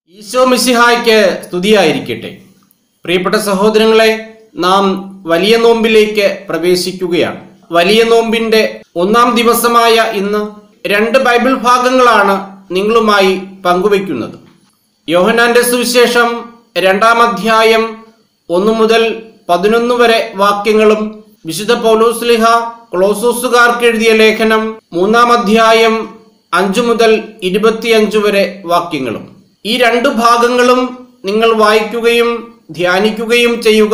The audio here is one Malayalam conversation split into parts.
ഈശോ മിശിഹായ്ക്ക് സ്തുതിയായിരിക്കട്ടെ പ്രിയപ്പെട്ട സഹോദരങ്ങളെ നാം വലിയ നോമ്പിലേക്ക് പ്രവേശിക്കുകയാണ് വലിയ നോമ്പിന്റെ ഒന്നാം ദിവസമായ ഇന്ന് രണ്ട് ബൈബിൾ ഭാഗങ്ങളാണ് നിങ്ങളുമായി പങ്കുവയ്ക്കുന്നത് യോഹനാന്റെ സുവിശേഷം രണ്ടാം അധ്യായം ഒന്നു മുതൽ പതിനൊന്ന് വരെ വാക്യങ്ങളും വിശുദ്ധ പൗലോസ്ലിഹ ക്ലോസോസുകാർക്ക് എഴുതിയ ലേഖനം മൂന്നാം അധ്യായം അഞ്ചു മുതൽ ഇരുപത്തിയഞ്ചു വരെ വാക്യങ്ങളും ഈ രണ്ട് ഭാഗങ്ങളും നിങ്ങൾ വായിക്കുകയും ധ്യാനിക്കുകയും ചെയ്യുക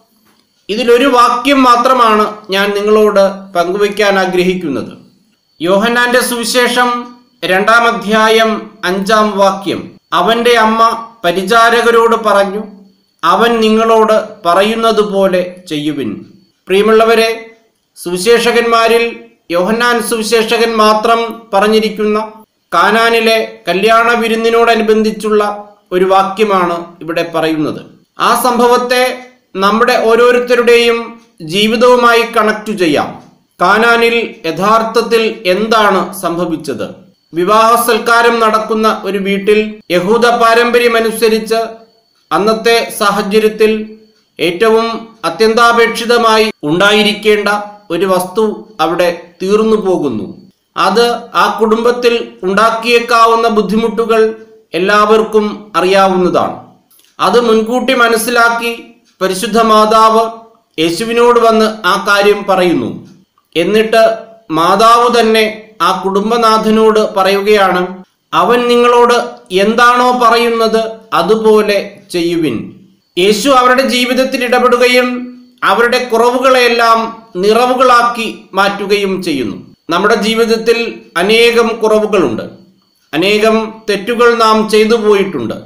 ഇതിലൊരു വാക്യം മാത്രമാണ് ഞാൻ നിങ്ങളോട് പങ്കുവയ്ക്കാൻ ആഗ്രഹിക്കുന്നത് യോഹന്നാന്റെ സുവിശേഷം രണ്ടാം അധ്യായം അഞ്ചാം വാക്യം അവന്റെ അമ്മ പരിചാരകരോട് പറഞ്ഞു അവൻ നിങ്ങളോട് പറയുന്നത് പോലെ ചെയ്യുവിൻ പ്രിയമുള്ളവരെ സുവിശേഷകന്മാരിൽ യോഹന്നാൻ സുവിശേഷകൻ മാത്രം പറഞ്ഞിരിക്കുന്ന കാനാനിലെ കല്യാണ വിരുന്നിനോടനുബന്ധിച്ചുള്ള ഒരു വാക്യമാണ് ഇവിടെ പറയുന്നത് ആ സംഭവത്തെ നമ്മുടെ ഓരോരുത്തരുടെയും ജീവിതവുമായി കണക്ട് ചെയ്യാം കാനാനിൽ യഥാർത്ഥത്തിൽ എന്താണ് സംഭവിച്ചത് വിവാഹ സൽക്കാരം നടക്കുന്ന ഒരു വീട്ടിൽ യഹൂദ പാരമ്പര്യമനുസരിച്ച് അന്നത്തെ സാഹചര്യത്തിൽ ഏറ്റവും അത്യന്താപേക്ഷിതമായി ഉണ്ടായിരിക്കേണ്ട ഒരു വസ്തു അവിടെ തീർന്നു പോകുന്നു അത് ആ കുടുംബത്തിൽ ഉണ്ടാക്കിയേക്കാവുന്ന ബുദ്ധിമുട്ടുകൾ എല്ലാവർക്കും അറിയാവുന്നതാണ് അത് മുൻകൂട്ടി മനസ്സിലാക്കി പരിശുദ്ധ മാതാവ് യേശുവിനോട് വന്ന് ആ കാര്യം പറയുന്നു എന്നിട്ട് മാതാവ് തന്നെ ആ കുടുംബനാഥനോട് പറയുകയാണ് അവൻ നിങ്ങളോട് എന്താണോ പറയുന്നത് അതുപോലെ ചെയ്യുവിൻ യേശു അവരുടെ ജീവിതത്തിൽ ഇടപെടുകയും അവരുടെ കുറവുകളെല്ലാം നിറവുകളാക്കി മാറ്റുകയും ചെയ്യുന്നു നമ്മുടെ ജീവിതത്തിൽ അനേകം കുറവുകളുണ്ട് അനേകം തെറ്റുകൾ നാം ചെയ്തു പോയിട്ടുണ്ട്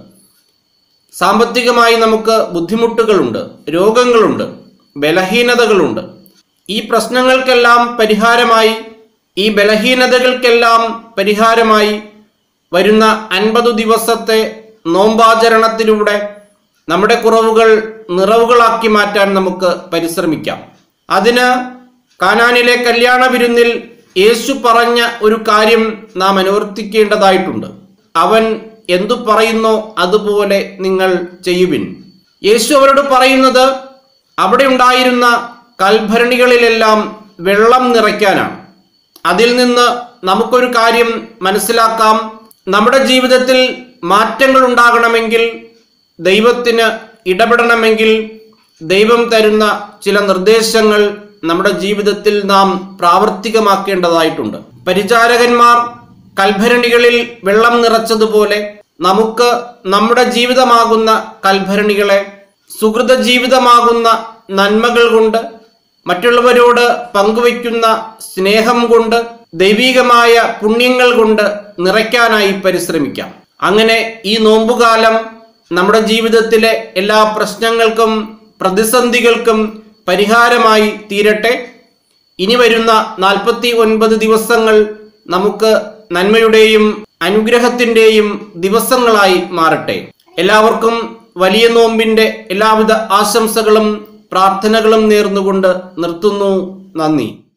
സാമ്പത്തികമായി നമുക്ക് ബുദ്ധിമുട്ടുകളുണ്ട് രോഗങ്ങളുണ്ട് ബലഹീനതകളുണ്ട് ഈ പ്രശ്നങ്ങൾക്കെല്ലാം പരിഹാരമായി ഈ ബലഹീനതകൾക്കെല്ലാം പരിഹാരമായി വരുന്ന അൻപത് ദിവസത്തെ നോമ്പാചരണത്തിലൂടെ നമ്മുടെ കുറവുകൾ നിറവുകളാക്കി മാറ്റാൻ നമുക്ക് പരിശ്രമിക്കാം അതിന് കാനാനിലെ കല്യാണ വിരുന്നിൽ യേശു പറഞ്ഞ ഒരു കാര്യം നാം അനുവർത്തിക്കേണ്ടതായിട്ടുണ്ട് അവൻ എന്തു പറയുന്നോ അതുപോലെ നിങ്ങൾ ചെയ്യുവിൻ യേശു അവരോട് പറയുന്നത് അവിടെ ഉണ്ടായിരുന്ന കൽഭരണികളിലെല്ലാം വെള്ളം നിറയ്ക്കാനാണ് അതിൽ നിന്ന് നമുക്കൊരു കാര്യം മനസ്സിലാക്കാം നമ്മുടെ ജീവിതത്തിൽ മാറ്റങ്ങൾ ഉണ്ടാകണമെങ്കിൽ ദൈവത്തിന് ഇടപെടണമെങ്കിൽ ദൈവം തരുന്ന ചില നിർദ്ദേശങ്ങൾ നമ്മുടെ ജീവിതത്തിൽ നാം പ്രാവർത്തികമാക്കേണ്ടതായിട്ടുണ്ട് പരിചാരകന്മാർ കൽഭരണികളിൽ വെള്ളം നിറച്ചതുപോലെ നമുക്ക് നമ്മുടെ ജീവിതമാകുന്ന കൽഭരണികളെ സുഹൃത ജീവിതമാകുന്ന നന്മകൾ കൊണ്ട് മറ്റുള്ളവരോട് പങ്കുവയ്ക്കുന്ന സ്നേഹം കൊണ്ട് ദൈവികമായ പുണ്യങ്ങൾ കൊണ്ട് നിറയ്ക്കാനായി പരിശ്രമിക്കാം അങ്ങനെ ഈ നോമ്പുകാലം നമ്മുടെ ജീവിതത്തിലെ എല്ലാ പ്രശ്നങ്ങൾക്കും പ്രതിസന്ധികൾക്കും പരിഹാരമായി തീരട്ടെ ഇനി വരുന്ന നാൽപ്പത്തി ഒൻപത് ദിവസങ്ങൾ നമുക്ക് നന്മയുടെയും അനുഗ്രഹത്തിന്റെയും ദിവസങ്ങളായി മാറട്ടെ എല്ലാവർക്കും വലിയ നോമ്പിന്റെ എല്ലാവിധ ആശംസകളും പ്രാർത്ഥനകളും നേർന്നുകൊണ്ട് നിർത്തുന്നു നന്ദി